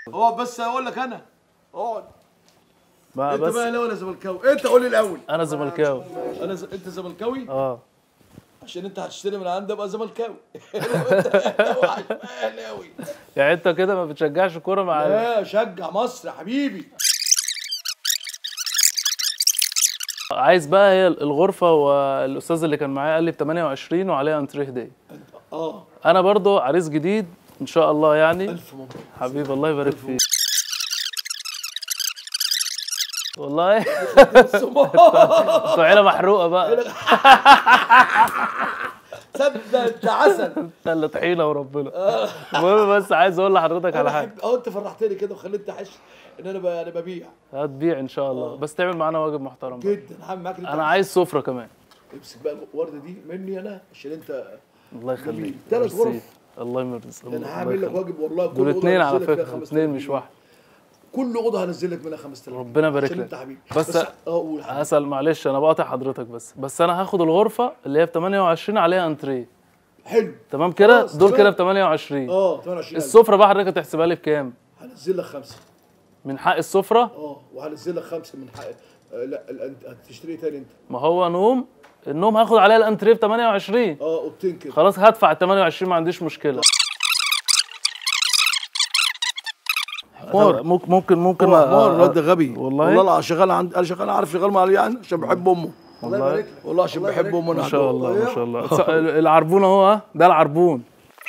اقعد بس اقول لك انا اقعد ما انت بس بقى الاول ولا زملكاوي انت قول لي الاول انا زملكاوي انا ز... انت زملكاوي اه عشان انت هتشتري من عندي ابقى زملكاوي اوعى اهلاوي يعني انت كده ما بتشجعش كوره مع ال- لا شجع مصر يا حبيبي عايز بقى هي الغرفه والاستاذ اللي كان معايا قال لي ب 28 وعليها انتريه هديه اه انا برضو عريس جديد ان شاء الله يعني الف مبروك حبيبي الله يبارك فيك والله انتوا عيله محروقه بقى تصدق انت عسل انت اللي طحينه وربنا المهم بس عايز اقول لحضرتك على انا حاجه احب اه انت فرحتني كده وخليتني احس ان انا ب... انا ببيع هتبيع ان شاء الله بس تعمل معانا واجب محترم بقى. جدا هعمل معاك اللي انت انا عايز سفره كمان امسك بقى الورده دي مني انا عشان انت الله يخليك تلات ميرسي. غرف. الله يمرز الله انا هعمل لك يخليك. واجب والله كل دول أوضة اتنين على هنزل لك فيها فكره 5000 اتنين مش جنيه. واحد كل اوضه هنزل لك منها 5000 ربنا يبارك عشان لك. انت حبيبي بس- اه قول حبيبي. هسأل معلش انا بقاطع حضرتك بس بس انا هاخد الغرفه اللي هي ب 28 عليها انتريه حلو تمام كده خلاص، دول تمام. كده ب 28 اه 28 السفره بقى حضرتك هتحسبها لي بكام هنزل لك خمسه من حق السفره اه وهنزل لك خمسه من حق آه لا الأنت- هتشتري إيه تاني انت ما هو نوم النوم هاخد عليها الانتريه ب 28 اه اوضتين كده خلاص هدفع ال 28 ما عنديش مشكله حمار. ممكن ممكن ممكن هو أ- حمار أ- الواد ده غبي والله؟ والله انا شغال عند انا شغال عارف شغال مع يعني عشان بحب امه الله يبارك لك والله عشان بحب امه انا ما شاء هدوه. الله ما شاء الله تص- العربون اهو ها ده العربون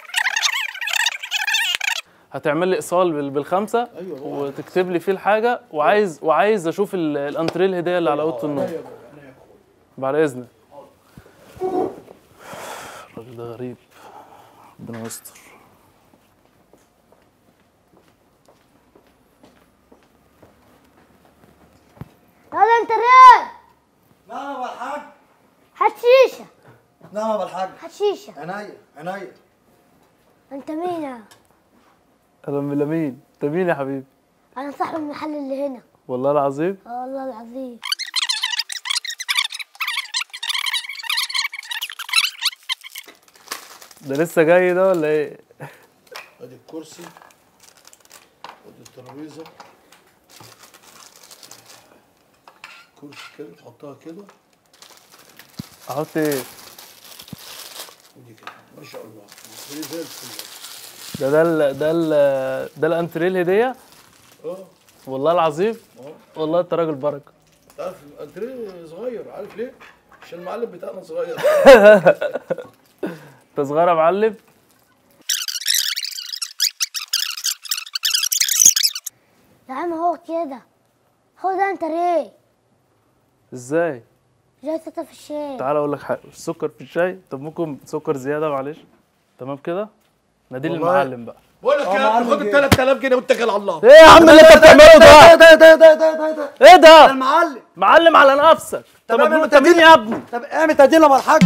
هتعمل لي ايصال بال- بالخمسه أيوة، هو وتكتب لي فيه الحاجه وعايز وعايز اشوف ال- الانتريه الهديه اللي على اوضه النوم أيوة، أنا هاكل. بعد اذنك الراجل ده غريب ربنا يستر هذا انت ريال نعم يا الحاج هات شيشه نعم يا الحاج هات شيشه عينيا عينيا انت مين يا انا من لمين انت مين يا حبيبي انا صاحب المحل اللي هنا والله العظيم اه والله العظيم ده لسه جاي ده ولا ايه ادي الكرسي ادي الترابيزه كرسي كده تحطها كده احط ايه ودي كده ما شاء الله دي زي الفل ده ده ال ده ال ده الانتريه الهديه اه والله العظيم اه والله انت راجل بركه تعرف الانتريه صغير عارف ليه؟ عشان المعلم بتاعنا صغير انت صغير يا معلم يا عم هو كده هو ده انت ريه ازاي جاي تطلع في الشاي تعال اقول لك حاجه السكر في الشاي طب ممكن سكر زياده معلش تمام كده نادي والله. المعلم بقى بقول لك اه يا ابني معلم خد ال جه. 3000 جنيه واتكل على الله ايه يا عم اللي انت بتعمله ده ده ده ده ده ده ده ايه ده ده المعلم معلم على نفسك طب طب اعمل انت مين يا ابني طب اعمل تقديم يا الحاج